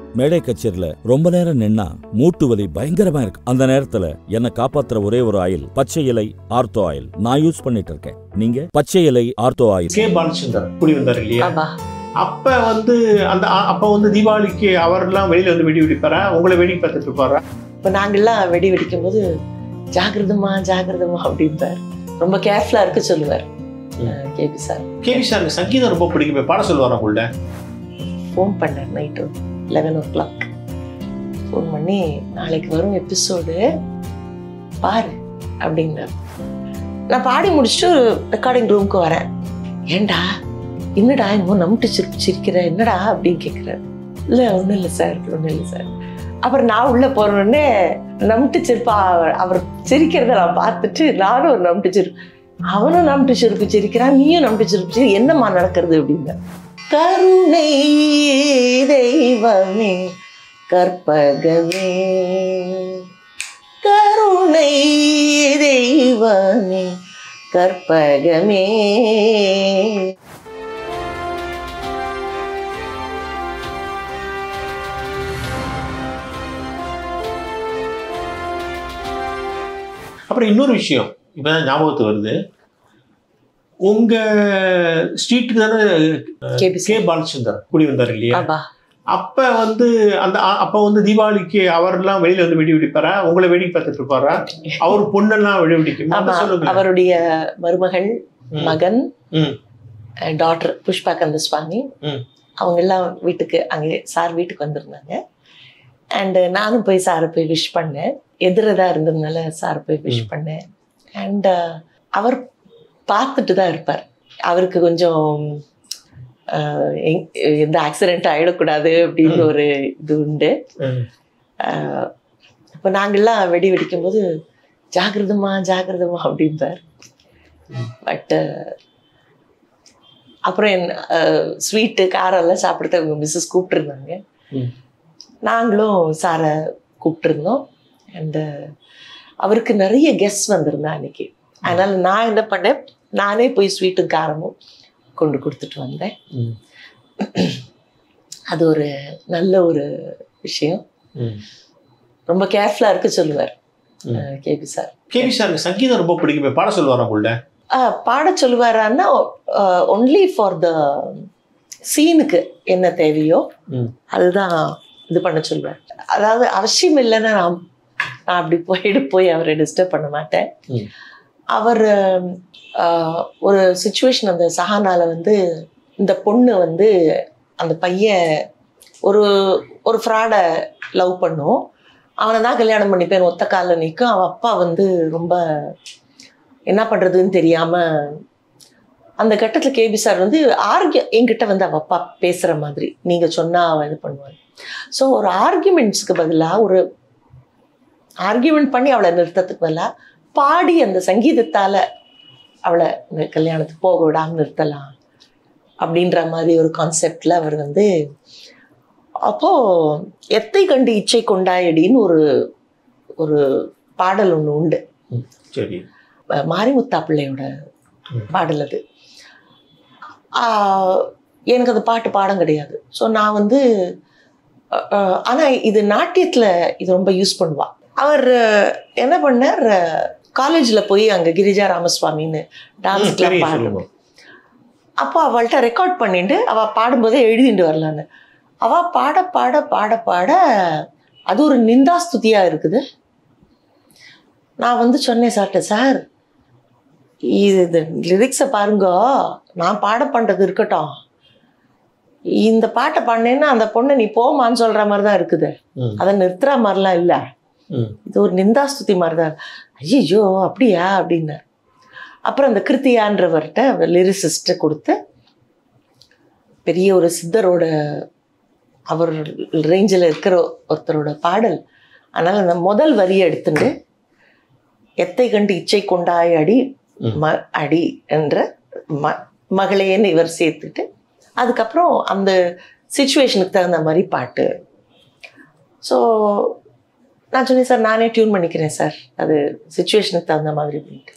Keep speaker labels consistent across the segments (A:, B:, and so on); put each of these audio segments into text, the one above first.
A: மேடை கச்சேரியில ரொம்ப நேரம் நின்னா மூட்டு வலி பயங்கரமா இருக்கு அந்த நேரத்துல என்ன காப்பாத்துற ஒரே ஒரு ஆயில் பச்சை இலை ஆர்த்தோ ஆயில் நான் யூஸ் பண்ணிட்டு இருக்கேன் நீங்க பச்சை இலை ஆர்த்தோ ஆயில்
B: கே பாலச்சந்தர் குடி வந்தார் இல்லையா
C: ஆமா
B: அப்ப வந்து அந்த அ- அப்ப வந்து தீபாவளிக்கு அவரெல்லாம் வெளியில வந்து வெடி வெடிப்பாரா உங்களை வெடி பார்த்துட்டு இருப்பாரா
C: இப்போ நாங்கெல்லாம் வெடி வெடிக்கும் போது ஜாகிரதமா ஜாகிரதமா அப்படிம்பார் ரொம்ப கேர்ஃபுல்லா இருக்க சொல்லுவார்
B: ம்.
C: கேபி சார்
B: கேவி சார் சங்கீதம் ரொம்ப பிடிக்குமே பாட சொல்லுவாரா உங்கள்ட்ட
C: ஃபோன் பண்ணார் night eleven o'clock phone பண்ணி நாளைக்கு வரும் எபிசோடு பாரு அப்படின்னார் நான் பாடி முடிச்சுட்டு ரெக்கார்டிங் ரூமுக்கு வரேன் ஏன்டா என்னடா இன்னும் நம்பிட்டு சிரிப்பு சிரிக்கிற என்னடா அப்படின்னு கேட்குறாரு இல்லை ஒன்றும் இல்லை சார் ஒன்றும் இல்லை சார் அப்புறம் நான் உள்ளே போகிறோடனே நம்பிட்டு சிரிப்பா அவர் சிரிக்கிறத நான் பார்த்துட்டு நானும் ஒரு நம்பிட்டு சிரிப்பு அவனும் நம்பிட்டு சிரிப்பு சிரிக்கிறான் நீயும் நம்பிட்டு சிரிப்பு சிரி என்னம்மா நடக்கிறது அப்படின்னு கருணை தெய்வமே கற்பகமே கருணை தெய்வமே கற்பகமே
B: அப்புறம் இன்னொரு விஷயம் இப்பதான் ஞாபகத்துக்கு வருது உங்க ஸ்ட்ரீட்டுக்கு தானே
C: கேபி
B: கே பாலச்சந்தர் குடி வந்தார் இல்லையா
C: ஆமா
B: அப்ப வந்து அந்த அ- அப்ப வந்து தீபாவளிக்கு அவரெல்லாம் வெளியில வந்து வெடி வெடிப்பாரா உங்களை வெடி பார்த்துட்டு இருப்பாரா அவர் பொண்ணெல்லாம் வெடி வெடிக்கும்
C: ஆமா
B: சொல்லுங்க
C: அவருடைய மருமகள்
B: ம்.
C: மகன்
B: ம்.
C: டாக்டர் புஷ்பா கந்தசுவாமி
B: ம்.
C: அவங்க எல்லாம் வீட்டுக்கு அங்கே சார் வீட்டுக்கு வந்திருந்தாங்க அண்டு நானும் போய் சாரை போய் விஷ் பண்ணேன் எதிரதா இருந்ததுனால சார் போய் விஷ்
B: ம்.
C: பண்ணேன் அண்ட் அவர் பார்த்துட்டு தான் இருப்பார் அவருக்கு கொஞ்சம் அஹ், எங்- எந்த ஆக்சிடென்ட் ஆகிடக்கூடாது அப்படின்னு
B: ம்.
C: ஒரு இது உண்டு
B: ம்.
C: இப்போ நாங்கெல்லாம் வெடி வெடிக்கும்போது ஜாகிரதமா ஜாகிரதமா அப்படிம்பார் பட் அப்புறம் என் ஸ்வீட்டு காரெல்லாம் சாப்பிடுறது அவங்க மிஸ்ஸஸ் கூப்பிட்டுருந்தாங்க
B: ம்.
C: நாங்களும் சாரை கூப்பிட்டுருந்தோம் அண்டு அவருக்கு நிறைய கெஸ்ட் வந்திருந்தா அன்னைக்கு அதனால நான் என்ன பண்ணேன் நானே போய் ஸ்வீட்டும் காரமும் கொண்டு கொடுத்துட்டு வந்தேன்
B: ம்.
C: அது ஒரு நல்ல ஒரு விஷயம்
B: ம்.
C: ரொம்ப கேர்ஃபுல்லாக இருக்க சொல்லுவார்
B: ம்.
C: கேபி சார்
B: கேவி சார் சங்கீதம் ரொம்ப பிடிக்குமே பாட சொல்லுவாரா உங்கள்ட்ட
C: பாட சொல்லுவாரான்னா ஒன்லி ஃபார் த சீனுக்கு என்ன தேவையோ
B: ம்.
C: அதுதான் இது பண்ண சொல்லுவார் அதாவது அவசியம் இல்லைன்னா நான் நான் அப்படி போயிட்டு போய் அவரை டிஸ்டர்ப் பண்ண மாட்டேன்
B: ம்.
C: அவர் ஆஹ், ஒரு சுச்சுவேஷன் அந்த சஹானால வந்து இந்த பொண்ணு வந்து அந்த பையன் ஒரு ஒரு ஃப்ராடை லவ் பண்ணும் அவனை தான் கல்யாணம் பண்ணிப்பேன் ஒத்த காலில் நிற்கும் அவன் அப்பா வந்து ரொம்ப என்ன பண்ணுறதுன்னு தெரியாமல் அந்த கட்டத்தில் கேபி சார் வந்து ஆர்கிய என்கிட்ட வந்து அவள் அப்பா பேசுகிற மாதிரி நீங்கள் சொன்னால் அவன் இது பண்ணுவான் ஸோ ஒரு ஆர்கியூமெண்ட்ஸ்க்கு பதிலாக ஒரு ஆர்கியூமெண்ட் பண்ணி அவளை நிறுத்தத்துக்கு பதிலாக பாடி அந்த சங்கீதத்தால் அவளை இந்த கல்யாணத்துக்கு போக விடாமல் நிறுத்தலாம் அப்படின்ற மாதிரி ஒரு கான்செப்டில் அவர் வந்து அப்போது எத்தை கண்டு இச்சை கொண்டாயடின்னு ஒரு ஒரு பாடல் ஒன்று உண்டு
B: சரி
C: அஹ் மாரிமுத்தா பிள்ளையோட
B: ம்.
C: பாடல் அது ஆஹ் எனக்கு அந்த பாட்டு பாடம் கிடையாது ஸோ நான் வந்து ஆனால் இது நாட்டியத்தில் இது ரொம்ப யூஸ் பண்ணுவா அவர் அஹ், என்ன பண்ணார் காலேஜில் போய் அங்கே கிரிஜா ராமசுவாமின்னு டான்ஸ்
B: ம்,
C: கிளப்
B: தெரியும்,
C: பாடு
B: சொல்லுங்க.
C: அப்போ அவள்கிட்ட ரெக்கார்ட் பண்ணிட்டு அவள் பாடும்போதே எழுதிட்டு வரலான்னு அவள் பாட பாட பாட பாட அது ஒரு நிந்தாஸ்துதியாக இருக்குது நான் வந்து சொன்னேன் சார்ட்ட சார் இது இந்த லிரிக்ஸை பாருங்க நான் பாட பண்ணுறது இருக்கட்டும் இந்த பாட்டை பண்ணேன்னா அந்த பொண்ணை நீ போமான்னு சொல்கிற மாதிரி தான் இருக்குது
B: ம்.
C: அதை நிறுத்துற மாதிரிலாம் இல்லை
B: ம்.
C: இது ஒரு நிந்தாஸ்துதி மாதிரி தான் ஐயோ அப்படியா அப்படின்னார் அப்புறம் அந்த கிருத்தியான்றவர்கிட்ட லிரிசிஸ்ட்டை கொடுத்து பெரிய ஒரு சித்தரோட அவர் ரேஞ்சில் இருக்கிற ஒருத்தரோட பாடல் அதனால் அந்த முதல் வரியை எடுத்துட்டு எத்தை கண்டு இச்சை கொண்டாய் அடி
B: ம்.
C: ம அடி என்ற ம மகளேன்னு இவர் சேர்த்துட்டு அதுக்கப்புறம் அந்த சுச்சுவேஷனுக்கு தகுந்த மாதிரி பாட்டு ஸோ நான் சொன்னேன் சார் நானே டியூன் பண்ணிக்கிறேன் சார் அது சுச்சுவேஷனுக்கு தகுந்த மாதிரி அப்படின்ட்டு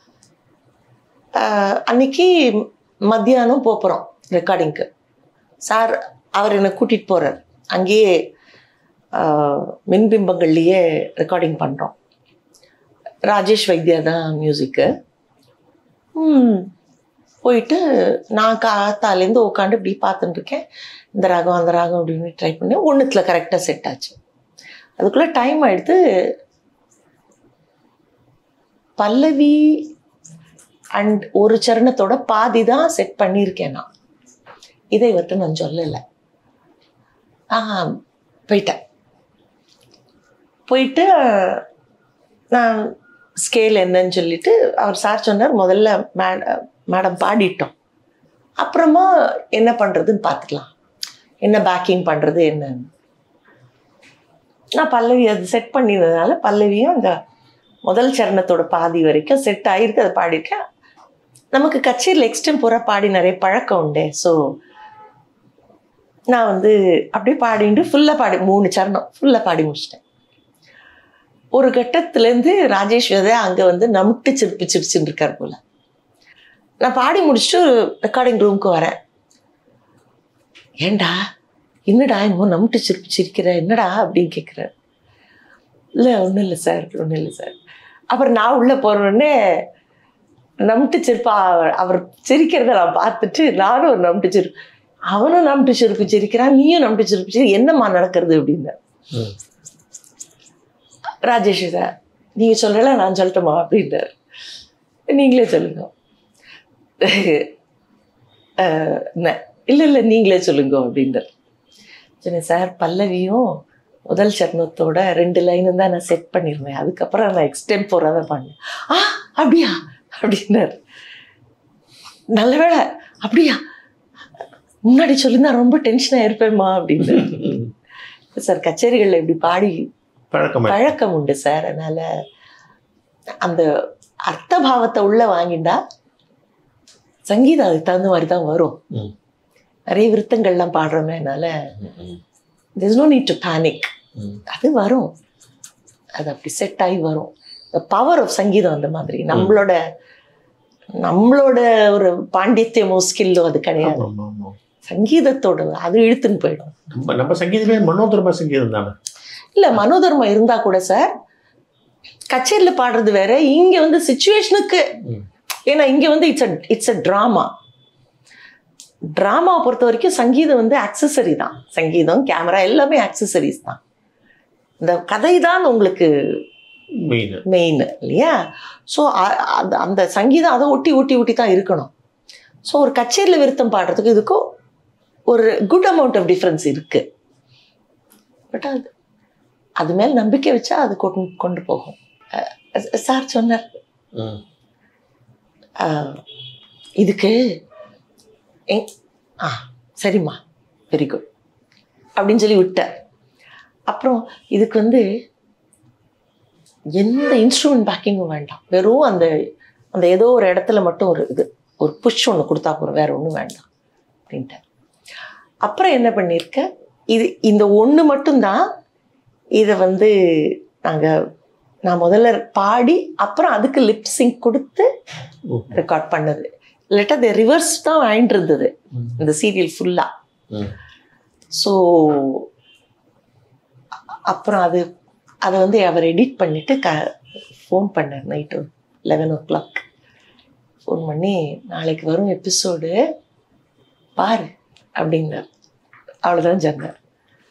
C: ஆஹ் அன்னைக்கு மத்தியானம் போகிறோம் ரெக்கார்டிங்க்கு சார் அவர் என்னை கூட்டிகிட்டு போகிறார் அங்கேயே மின்பிம்பங்கள்லேயே ரெக்கார்டிங் பண்ணுறோம் ராஜேஷ் வைத்தியா தான் மியூசிக்கு போயிட்டு நான் காத்தாலேருந்து உட்காந்து இப்படி பார்த்துட்டு இருக்கேன் இந்த ராகம் அந்த ராகம் அப்படின்னு ட்ரை பண்ணி ஒன்றுத்தில் கரெக்டாக செட் ஆச்சு அதுக்குள்ளே டைம் ஆயிடுத்து பல்லவி அண்ட் ஒரு சரணத்தோட பாதி தான் செட் பண்ணியிருக்கேன் நான் இதை இவர்கிட்ட நான் சொல்லலை ஆ போயிட்டேன் போயிட்டு நான் ஸ்கேல் என்னன்னு சொல்லிட்டு அவர் சார் சொன்னார் முதல்ல மேட மேடம் பாடிட்டோம் அப்புறமா என்ன பண்ணுறதுன்னு பார்த்துக்கலாம் என்ன பேக்கிங் பண்ணுறது என்னன்னு நான் பல்லவி அது செட் பண்ணினதுனால பல்லவியும் அந்த முதல் சரணத்தோட பாதி வரைக்கும் செட் ஆகிருக்கு அதை பாடியிருக்கேன் நமக்கு கச்சேரியில் எக்ஸ்டெம் பூரா பாடி நிறைய பழக்கம் உண்டு ஸோ நான் வந்து அப்படியே பாடிட்டு ஃபுல்லாக பாடி மூணு சரணம் ஃபுல்லாக பாடி முடிச்சிட்டேன் ஒரு கட்டத்துலேருந்து ராஜேஷ் விதை அங்கே வந்து நமுட்டு சிரிப்பு சிரிச்சுட்டு இருக்கார் போல நான் பாடி முடிச்சுட்டு ரெக்கார்டிங் ரூமுக்கு வரேன் ஏண்டா என்னடா இன்னும் நமுட்டு சிரிப்பு சிரிக்கிற என்னடா அப்படின்னு கேட்குறாரு இல்லை ஒன்றும் இல்லை சார் ஒன்றும் இல்லை சார் அப்புறம் நான் உள்ளே போகிறோடனே நமுட்டு சிரிப்பா அவர் அவர் சிரிக்கிறத நான் பார்த்துட்டு நானும் ஒரு நமுட்டு சிரிப்பு அவனும் நமுட்டு சிரிப்பு சிரிக்கிறான் நீயும் நமுட்டு சிரிப்பு சிரி என்னம்மா நடக்கிறது அப்படின்னு
B: ம்.
C: ராஜேஷ் சார் நீங்கள் சொல்கிறல நான் சொல்லட்டுமா அப்படின்றார் நீங்களே சொல்லுங்க அஹ் ந- இல்லை இல்லை நீங்களே சொல்லுங்க அப்படின்றார் சரி சார் பல்லவியும் முதல் சரணத்தோட ரெண்டு லைனும் தான் நான் செட் பண்ணிருந்தேன் அதுக்கப்புறம் நான் எக்ஸ்டெம் போகிறத பண்ணேன் ஆ அப்படியா அப்படின்னாரு நல்ல வேளை அப்படியா முன்னாடி சொல்லியிருந்தா ரொம்ப டென்ஷனாக இருப்பேம்மா அப்படின்னு சார் கச்சேரிகளில் இப்படி பாடி
B: பழக்கமா
C: பழக்கம் உண்டு சார் அதனால அந்த அர்த்த பாவத்தை உள்ள வாங்கிண்டா சங்கீதம் அதுக்கு தகுந்த மாதிரி தான் வரும்
B: ம்.
C: நிறைய விருத்தங்கள்லாம் பாடுறோமே அதனால there's no need to panic
B: ம்.
C: அது வரும் அது அப்படி செட் ஆகி வரும் பவர் ஆஃப் சங்கீதம் அந்த மாதிரி நம்மளோட நம்மளோட ஒரு பாண்டித்யமோ ஸ்கில்லோ அது கிடையாது
B: ஆமா, ஆமா, ஆமா.
C: சங்கீதத்தோட அது இழுத்துன்னு போயிடும்
B: நம்ம நம்ம சங்கீதமே மனோதர்ம சங்கீதம் தானே
C: இல்ல மனோதர்மம் இருந்தா கூட சார் கச்சேரியில பாடுறது வேற இங்க வந்து சுச்சுவேஷனுக்கு
B: ம்.
C: ஏன்னா இங்க வந்து it's a it's a drama ட்ராமாவை பொறுத்த வரைக்கும் சங்கீதம் வந்து அக்சசரி தான் சங்கீதம் கேமரா எல்லாமே அக்சசரிஸ் தான் இந்த கதை தான் உங்களுக்கு
B: மெயின்
C: மெயின் இல்லையா ஸோ அந்த அந்த சங்கீதம் அதை ஒட்டி ஒட்டி ஒட்டி தான் இருக்கணும் ஸோ ஒரு கச்சேரியில் விருத்தம் பாடுறதுக்கு இதுக்கும் ஒரு குட் அமௌண்ட் ஆஃப் டிஃப்ரென்ஸ் இருக்கு பட் அது அது மேல் நம்பிக்கை வச்சா அது கொண்டு கொண்டு போகும் சார் சொன்னார் அஹ், இதுக்கு எங்- ஆ சரிம்மா வெரி குட் அப்படின்னு சொல்லி விட்டார் அப்புறம் இதுக்கு வந்து எந்த இன்ஸ்ட்ருமெண்ட் பேக்கிங்கும் வேண்டாம் வெறும் அந்த அந்த ஏதோ ஒரு இடத்துல மட்டும் ஒரு இது ஒரு புஷ் ஒன்று கொடுத்தா போகிறோம் வேற ஒன்றும் வேண்டாம் அப்படின்ட்டு அப்புறம் என்ன பண்ணியிருக்க இது இந்த ஒன்று மட்டும்தான் இதை வந்து நாங்கள் நான் முதல்ல பாடி அப்புறம் அதுக்கு லிப் சிங்க் கொடுத்து ரெக்கார்ட் பண்ணது இல்லாட்டா அது ரிவர்ஸ் தான் வாங்கிட்டு இருந்தது இந்த சீரியல் ஃபுல்லாக ஸோ அப்புறம் அது அதை வந்து அவர் எடிட் பண்ணிட்டு க ஃபோன் பண்ணார் night eleven o'clock phone பண்ணி நாளைக்கு வரும் எபிசோடு பாரு அப்படின்னார் அவ்வளோதான் சொன்னார்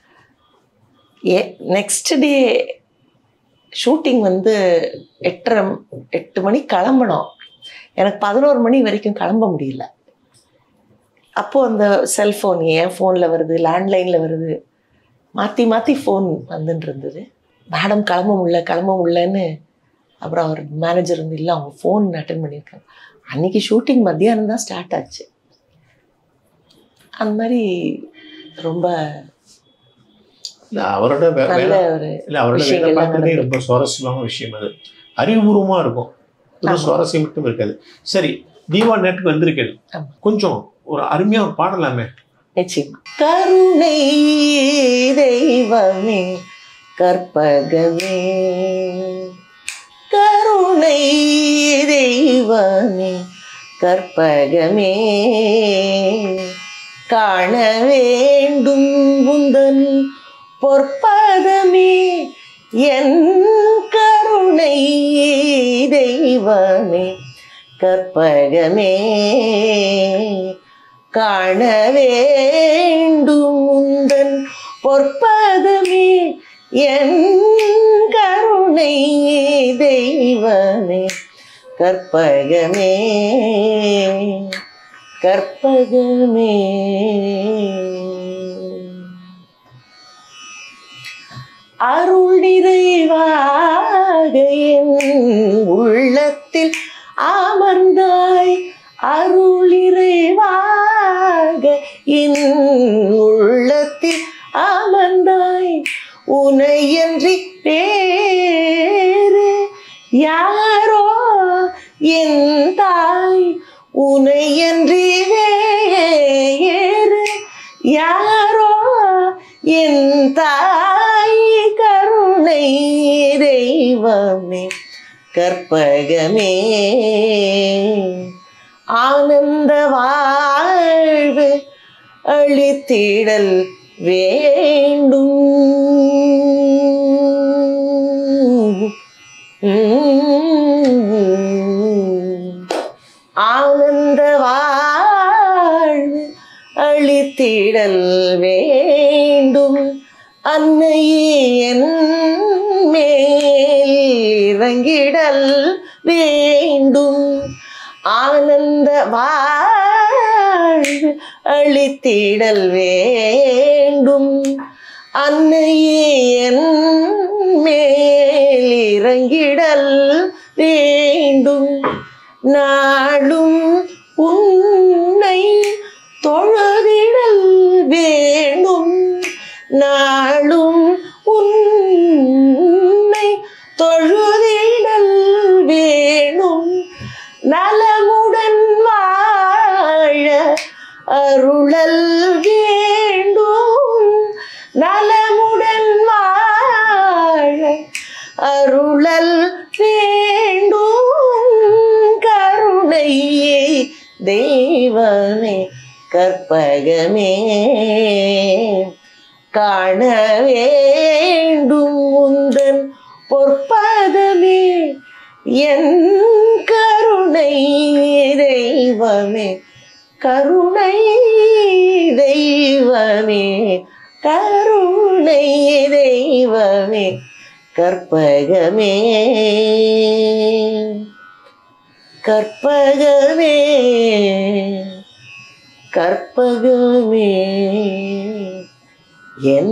C: ஏ நெக்ஸ்ட் டே ஷூட்டிங் வந்து எட்டரை எட்டு மணி கிளம்பணும் எனக்கு பதினோரு மணி வரைக்கும் கிளம்ப முடியல அப்போ அந்த செல்ஃபோன் என் ஃபோனில் வருது லேண்ட்லைனில் வருது மாற்றி மாற்றி ஃபோன் வந்துட்டு இருந்தது மேடம் கிளம்ப முடியல கிளம்ப முடியலன்னு அப்புறம் அவர் மேனேஜர் வந்து இல்லை அவங்க ஃபோன் அட்டன் பண்ணியிருக்காங்க அன்னைக்கு ஷூட்டிங் மத்தியானம் தான் ஸ்டார்ட் ஆச்சு அந்த மாதிரி ரொம்ப
B: இல்ல அவரோட வே-
C: நல்ல
B: வேலை
C: ஒரு
B: இல்ல அவரோட வேலை
C: விஷயங்கள்லாம்
B: பார்க்கறதே
C: நடந்திருக்கு.
B: ரொம்ப சுவாரஸ்யமான விஷயம் அது அறிவுபூர்வமா இருக்கும் ஒரு
C: ஆமா.
B: சுவாரஸ்யம் மட்டும் இருக்காது சரி தீபா நேட்டுக்கு வந்திருக்கேன்
C: ஆமா.
B: கொஞ்சம் ஒரு அருமையா ஒரு பாடலாமே
C: நிச்சயமா கருணை தெய்வமே கற்பகமே கருணை தெய்வமே கற்பகமே காண வேண்டும் உந்தன் பொற்பதமே என் கருணை தெய்வமே கற்பகமே காண வேண்டும் உந்தன் பொற்பதமே என் கருணை தெய்வமே கற்பகமே கற்பகமே அருள் நிறைவாக என் உள்ளத்தில் அமர்ந்தாய் அருள் நிறைவாக என் உள்ளத்தில் அமர்ந்தாய் உனையன்றி வேறு யாரோ என் தாய் உனையன்றி வேறு யாரோ என் தாய் கருணை தெய்வமே கற்பகமே ஆனந்த வாழ்வு அளித்திடல் வேண்டும் உம். ஆனந்த வாழ்வு அளித்திடல் வேண்டும் அன்னையே என் மேல் இறங்கிடல் வேண்டும் ஆனந்த வாழ்வு அளித்திடல் வேண்டும் அன்னையே என் மேல் இறங்கிடல் வேண்டும் நாளும் உன்னை தொழுதிடல் வேண்டும் நாளும் உன்னை தொழுதிடல் வேணும் நலமுடன் வாழ அருளல் வேண்டும் நலமுடன் வாழ அருளல் வேண்டும் கருணையே தெய்வமே கற்பகமே காண வேண்டும் உந்தன் பொற்பதமே என் கருணை தெய்வமே கருணை தெய்வமே கருணை தெய்வமே கற்பகமே கற்பகமே கற்பகமே என்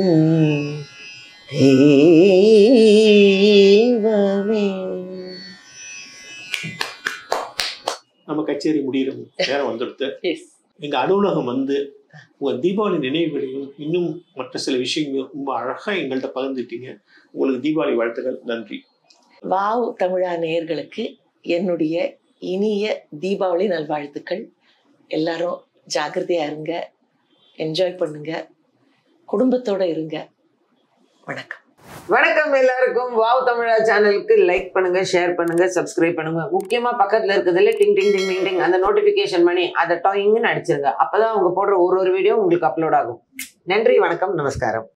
C: தெய்வமே
B: நம்ம கச்சேரி முடிகிற நேரம் வந்துடுது எங்க அலுவலகம் வந்து உங்க தீபாவளி நினைவுகளையும் இன்னும் மற்ற சில விஷயங்களையும் ரொம்ப அழகா எங்கள்கிட்ட பகிர்ந்துட்டீங்க உங்களுக்கு தீபாவளி வாழ்த்துக்கள் நன்றி
C: வாவ் தமிழா நேயர்களுக்கு என்னுடைய இனிய தீபாவளி நல்வாழ்த்துக்கள் எல்லாரும் ஜாக்கிரதையா இருங்க என்ஜாய் பண்ணுங்க குடும்பத்தோட இருங்க வணக்கம்
D: வணக்கம் எல்லாருக்கும் வாவ் தமிழா சேனலுக்கு லைக் பண்ணுங்க ஷேர் பண்ணுங்க சப்ஸ்கிரைப் பண்ணுங்க முக்கியமா பக்கத்துல இருக்கிறதுல டிங் டிங் டிங் டிங் டிங் அந்த நோட்டிபிகேஷன் பண்ணி அதை டாயிங்னு அடிச்சிருங்க அப்பதான் அவங்க போடுற ஒரு ஒரு வீடியோ உங்களுக்கு அப்லோட் ஆகும் நன்றி வணக்கம் நமஸ்காரம்